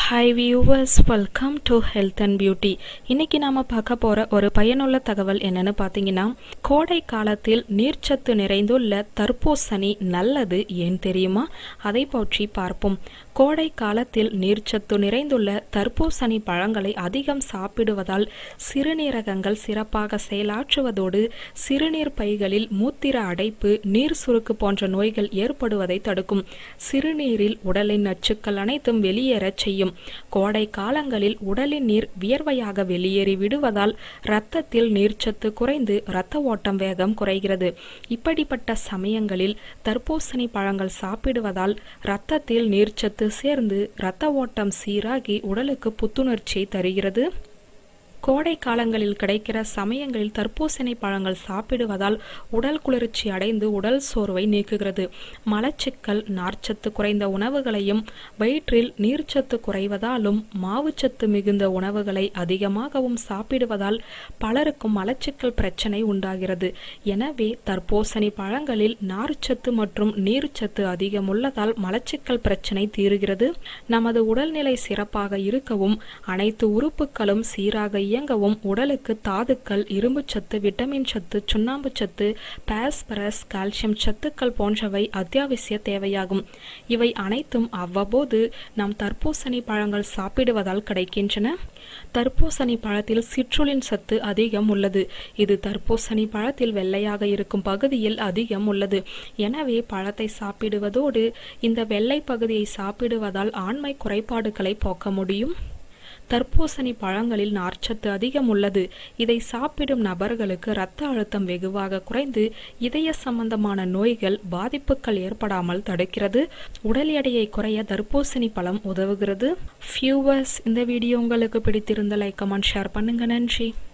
hi viewers welcome to health and beauty இன்னைக்கு நாம பார்க்க போற ஒரு பயனுள்ள தகவல் என்னன்னு பார்த்தீங்கன்னா கோடை காலத்தில் நீர்ச்சத்து நிறைந்துள்ள தர்பூசணி நல்லது ஏன் தெரியுமா அதை பற்றி பார்ப்போம் கோடை காலத்தில் நீர்ச்சத்து நிறைந்துள்ள தர்பூசணி பழங்களை அதிகம் சாப்பிடுவதால் சிறுநீரகங்கள் சிறப்பாக செயலாற்றுவதோடு சிறுநீர் பைகளில் மூத்திர அடைப்பு நீர் சுருக்கு போன்ற நோய்கள் ஏற்படுவதை தடுக்கும் சிறுநீரில் உடலின் நச்சுக்கள் அனைத்தும் வெளியேறச் செய்யும் கோடை காலங்களில் உடலின் நீர் வியர்வையாக வெளியேறி விடுவதால் இரத்தத்தில் நீர்ச்சத்து குறைந்து இரத்த ஓட்டம் வேகம் குறைகிறது இப்படிப்பட்ட சமயங்களில் தர்பூசணி பழங்கள் சாப்பிடுவதால் இரத்தத்தில் நீர்ச்சத்து சேர்ந்து இரத்த ஓட்டம் சீராகி உடலுக்கு புத்துணர்ச்சியை தருகிறது கோடை காலங்களில் கிடைக்கிற சமயங்களில் தர்பூசணி பழங்கள் சாப்பிடுவதால் உடல் குளிர்ச்சி அடைந்து உடல் சோர்வை நீக்குகிறது மலச்சிக்கல் நார்ச்சத்து குறைந்த உணவுகளையும் வயிற்றில் நீர்ச்சத்து குறைவதாலும் மாவுச்சத்து மிகுந்த உணவுகளை அதிகமாகவும் சாப்பிடுவதால் பலருக்கும் மலச்சிக்கல் பிரச்சனை உண்டாகிறது எனவே தர்பூசணி பழங்களில் நார்ச்சத்து மற்றும் நீர்ச்சத்து அதிகம் உள்ளதால் மலச்சிக்கல் பிரச்சனை தீருகிறது நமது உடல்நிலை சிறப்பாக இருக்கவும் அனைத்து உறுப்புகளும் சீராக இயங்கவும் உடலுக்கு தாதுக்கள் இரும்புச்சத்து விட்டமின் சத்து சுண்ணாம்பு சத்து பாஸ்பரஸ் கால்சியம் சத்துக்கள் போன்றவை அத்தியாவசிய தேவையாகும் இவை அனைத்தும் அவ்வப்போது நாம் தர்பூசணி பழங்கள் சாப்பிடுவதால் கிடைக்கின்றன தர்பூசணி பழத்தில் சிற்றுளின் சத்து அதிகம் உள்ளது இது தர்பூசணி பழத்தில் வெள்ளையாக இருக்கும் பகுதியில் அதிகம் உள்ளது எனவே பழத்தை சாப்பிடுவதோடு இந்த வெள்ளை பகுதியை சாப்பிடுவதால் ஆண்மை குறைபாடுகளை போக்க முடியும் தர்பூசணி பழங்களில் நார்ச்சத்து அதிகம் உள்ளது இதை சாப்பிடும் நபர்களுக்கு இரத்த அழுத்தம் வெகுவாக குறைந்து இதய சம்பந்தமான நோய்கள் பாதிப்புகள் ஏற்படாமல் தடுக்கிறது உடல் எடையை குறைய தர்பூசணி பழம் உதவுகிறது ஃபியூவர்ஸ் இந்த வீடியோ உங்களுக்கு பிடித்திருந்த லைக் கமெண்ட் ஷேர் பண்ணுங்க நன்றி